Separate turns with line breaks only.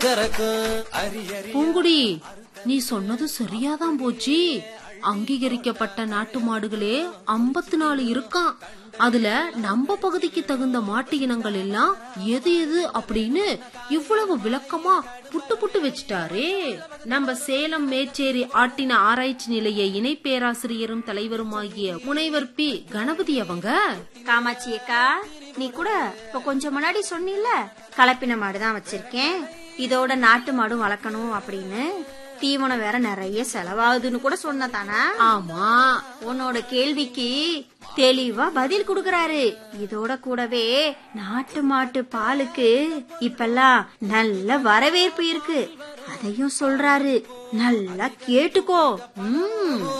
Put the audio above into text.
பூங்குடி நீ சொன்னது சரியாதான் போச்சு அங்கீகரிக்கப்பட்ட நாட்டு மாடுகளே 54 நாலு இருக்கான் அதுல நம்ம பகுதிக்கு தகுந்த மாட்டு இனங்கள் எல்லாம் எது எது அப்படின்னு இவ்வளவு விளக்கமா புட்டு புட்டு வச்சுட்டாரே நம்ம சேலம் மேச்சேரி ஆட்டின ஆராய்ச்சி நிலைய இணை பேராசிரியரும் தலைவருமாகிய முனைவர் பி கணபதி அவங்க
காமாட்சி அக்கா நீ கூட இப்ப கொஞ்சம் முன்னாடி சொன்னில கலப்பின மாடு தான் வச்சிருக்கேன் இதோட நாட்டு மாடும் வளர்க்கணும் அப்படின்னு தீவனம் வேற நிறைய செலவாகுதுன்னு கூட சொன்ன தானா
ஆமா
உன்னோட கேள்விக்கு தெளிவா பதில் கொடுக்கறாரு இதோட கூடவே நாட்டு மாட்டு பாலுக்கு இப்பெல்லாம் நல்ல வரவேற்பு இருக்கு அதையும் சொல்றாரு நல்லா கேட்டுக்கோ
ம்